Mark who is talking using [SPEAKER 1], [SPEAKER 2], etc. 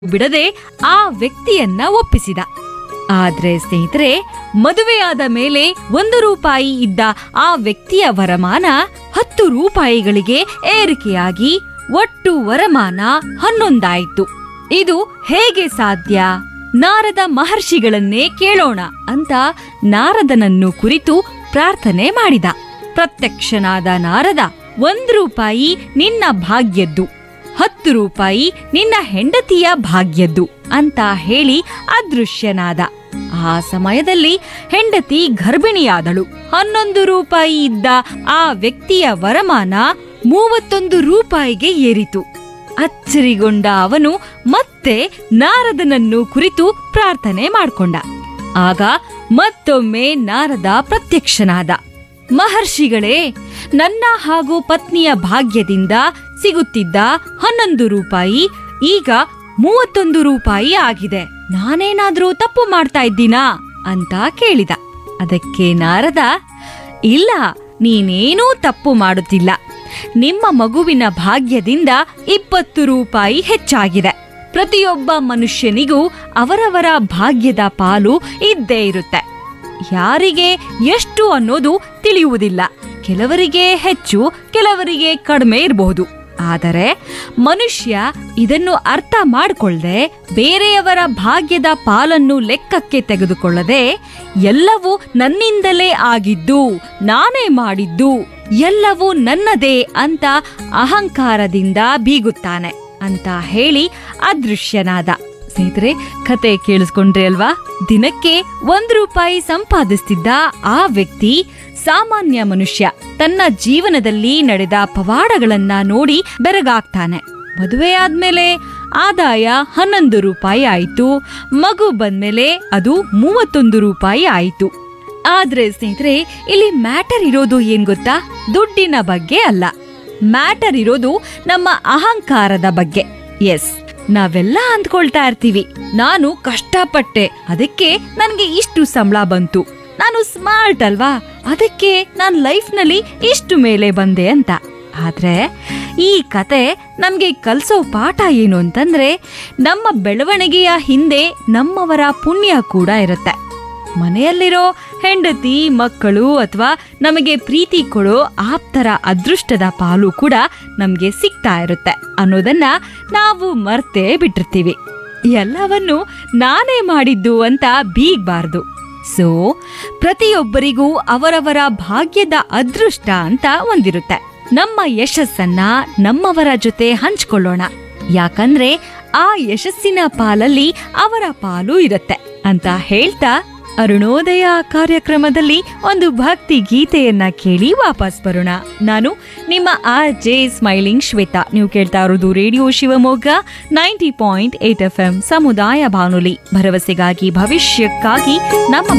[SPEAKER 1] ಬಿಡದೆ ಆ ವ್ಯಕ್ತಿಯನ್ನ ಒಪ್ಪಿಸಿದ ಆದ್ರೆ ಸ್ನೇಹಿತರೆ ಮದುವೆಯಾದ ಮೇಲೆ ಒಂದು ರೂಪಾಯಿ ಇದ್ದ ಆ ವ್ಯಕ್ತಿಯ ವರಮಾನ ಹತ್ತು ರೂಪಾಯಿಗಳಿಗೆ ಏರಿಕೆಯಾಗಿ ಒಟ್ಟು ವರಮಾನ ಹನ್ನೊಂದಾಯಿತು ಇದು ಹೇಗೆ ಸಾಧ್ಯ ನಾರದ ಮಹರ್ಷಿಗಳನ್ನೇ ಕೇಳೋಣ ಅಂತ ನಾರದನನ್ನು ಕುರಿತು ಪ್ರಾರ್ಥನೆ ಮಾಡಿದ ಪ್ರತ್ಯಕ್ಷನಾದ ನಾರದ ಒಂದು ರೂಪಾಯಿ ನಿನ್ನ ಭಾಗ್ಯದ್ದು ಹತ್ತು ರೂಪಾಯಿ ನಿನ್ನ ಹೆಂಡತಿಯ ಭಾಗ್ಯದ್ದು ಅಂತ ಹೇಳಿ ಅದೃಶ್ಯನಾದ ಆ ಸಮಯದಲ್ಲಿ ಹೆಂಡತಿ ಗರ್ಭಿಣಿಯಾದಳು ಹನ್ನೊಂದು ರೂಪಾಯಿ ಇದ್ದ ಆ ವ್ಯಕ್ತಿಯ ವರಮಾನ ಮೂವತ್ತೊಂದು ರೂಪಾಯಿಗೆ ಏರಿತು ಅಚ್ಚರಿಗೊಂಡ ಅವನು ಮತ್ತೆ ನಾರದನನ್ನು ಕುರಿತು ಪ್ರಾರ್ಥನೆ ಮಾಡ್ಕೊಂಡ ಆಗ ಮತ್ತೊಮ್ಮೆ ನಾರದ ಪ್ರತ್ಯಕ್ಷನಾದ ಮಹರ್ಷಿಗಳೇ ನನ್ನ ಹಾಗೂ ಪತ್ನಿಯ ಭಾಗ್ಯದಿಂದ ಸಿಗುತ್ತಿದ್ದ ಹನ್ನೊಂದು ರೂಪಾಯಿ ಈಗ ಮೂವತ್ತೊಂದು ರೂಪಾಯಿ ಆಗಿದೆ ನಾನೇನಾದ್ರೂ ತಪ್ಪು ಮಾಡ್ತಾ ಇದ್ದೀನಾ ಅಂತ ಕೇಳಿದ ಅದಕ್ಕೆ ನಾರದ ಇಲ್ಲ ನೀನೇನೂ ತಪ್ಪು ಮಾಡುತ್ತಿಲ್ಲ ನಿಮ್ಮ ಮಗುವಿನ ಭಾಗ್ಯದಿಂದ ಇಪ್ಪತ್ತು ರೂಪಾಯಿ ಹೆಚ್ಚಾಗಿದೆ ಪ್ರತಿಯೊಬ್ಬ ಮನುಷ್ಯನಿಗೂ ಅವರವರ ಭಾಗ್ಯದ ಪಾಲು ಇದ್ದೇ ಇರುತ್ತೆ ಯಾರಿಗೆ ಎಷ್ಟು ಅನ್ನೋದು ತಿಳಿಯುವುದಿಲ್ಲ ಕೆಲವರಿಗೆ ಹೆಚ್ಚು ಕೆಲವರಿಗೆ ಕಡಿಮೆ ಇರಬಹುದು ಆದರೆ ಮನುಷ್ಯ ಇದನ್ನು ಅರ್ಥ ಮಾಡಿಕೊಳ್ಳದೆ ಬೇರೆಯವರ ಭಾಗ್ಯದ ಪಾಲನ್ನು ಲೆಕ್ಕಕ್ಕೆ ತೆಗೆದುಕೊಳ್ಳದೆ ಎಲ್ಲವೂ ನನ್ನಿಂದಲೇ ಆಗಿದ್ದು ನಾನೇ ಮಾಡಿದ್ದು ಎಲ್ಲವೂ ನನ್ನದೇ ಅಂತ ಅಹಂಕಾರದಿಂದ ಬೀಗುತ್ತಾನೆ ಅಂತ ಹೇಳಿ ಅದೃಶ್ಯನಾದ ಸ್ನೇಹಿತರೆ ಕತೆ ಕೇಳಿಸ್ಕೊಂಡ್ರಿ ಅಲ್ವಾ ದಿನಕ್ಕೆ ಒಂದು ರೂಪಾಯಿ ಸಂಪಾದಿಸ್ತಿದ್ದ ಆ ವ್ಯಕ್ತಿ ಸಾಮಾನ್ಯ ಮನುಷ್ಯ ತನ್ನ ಜೀವನದಲ್ಲಿ ನಡೆದ ಪವಾಡಗಳನ್ನ ನೋಡಿ ಬೆರಗಾಗ್ತಾನೆ ಮದುವೆ ಆದ್ಮೇಲೆ ಆದಾಯ ಹನ್ನೊಂದು ರೂಪಾಯಿ ಆಯಿತು ಮಗು ಬಂದ್ಮೇಲೆ ಅದು ಮೂವತ್ತೊಂದು ರೂಪಾಯಿ ಆಯಿತು ಆದ್ರೆ ಸ್ನೇಹಿತರೆ ಇಲ್ಲಿ ಮ್ಯಾಟರ್ ಇರೋದು ಏನ್ ಗೊತ್ತಾ ದುಡ್ಡಿನ ಬಗ್ಗೆ ಅಲ್ಲ ಮ್ಯಾಟರ್ ಇರೋದು ನಮ್ಮ ಅಹಂಕಾರದ ಬಗ್ಗೆ ಎಸ್ ನಾವೆಲ್ಲ ಅಂದ್ಕೊಳ್ತಾ ಇರ್ತೀವಿ ನಾನು ಕಷ್ಟಪಟ್ಟೆ ಅದಕ್ಕೆ ನನ್ಗೆ ಇಷ್ಟು ಸಂಬಳ ಬಂತು ನಾನು ಸ್ಮಾರ್ಟ್ ಅಲ್ವಾ ಅದಕ್ಕೆ ನಾನ್ ಲೈಫ್ನಲ್ಲಿ ಇಷ್ಟು ಮೇಲೆ ಬಂದೆ ಅಂತ ಆದ್ರೆ ಈ ಕತೆ ನಮ್ಗೆ ಕಲ್ಸೋ ಪಾಠ ಏನು ಅಂತಂದ್ರೆ ನಮ್ಮ ಬೆಳವಣಿಗೆಯ ಹಿಂದೆ ನಮ್ಮವರ ಪುಣ್ಯ ಕೂಡ ಇರುತ್ತೆ ಮನೆಯಲ್ಲಿರೋ ಹೆಂಡತಿ ಮಕ್ಕಳು ಅಥವಾ ನಮಗೆ ಪ್ರೀತಿ ಕೊಡೋ ಆಪ್ತರ ಅದೃಷ್ಟದ ಪಾಲು ಕೂಡ ನಮ್ಗೆ ಸಿಗ್ತಾ ಇರುತ್ತೆ ಅನ್ನೋದನ್ನ ನಾವು ಮರ್ತೇ ಬಿಟ್ಟಿರ್ತೀವಿ ಎಲ್ಲವನ್ನು ನಾನೇ ಮಾಡಿದ್ದು ಅಂತ ಬೀಗ್ಬಾರ್ದು ಸೊ ಪ್ರತಿಯೊಬ್ಬರಿಗೂ ಅವರವರ ಭಾಗ್ಯದ ಅದೃಷ್ಟ ಅಂತ ಒಂದಿರುತ್ತೆ ನಮ್ಮ ಯಶಸ್ಸನ್ನ ನಮ್ಮವರ ಜೊತೆ ಹಂಚ್ಕೊಳ್ಳೋಣ ಯಾಕಂದ್ರೆ ಆ ಯಶಸ್ಸಿನ ಪಾಲಲ್ಲಿ ಅವರ ಪಾಲು ಇರುತ್ತೆ ಅಂತ ಹೇಳ್ತಾ ಅರುಣೋದಯ ಕಾರ್ಯಕ್ರಮದಲ್ಲಿ ಒಂದು ಭಕ್ತಿ ಗೀತೆಯನ್ನ ಕೇಳಿ ವಾಪಸ್ ಬರೋಣ ನಾನು ನಿಮ್ಮ ಆರ್ ಜೆ ಸ್ಮೈಲಿಂಗ್ ಶ್ವೇತಾ ನೀವು ಕೇಳ್ತಾ ಇರೋದು radio Shivamogga ninety point eight F M ಸಮುದಾಯ ಬಾನುಲಿ ಭರವಸೆಗಾಗಿ ಭವಿಷ್ಯಕ್ಕಾಗಿ ನಮ್ಮ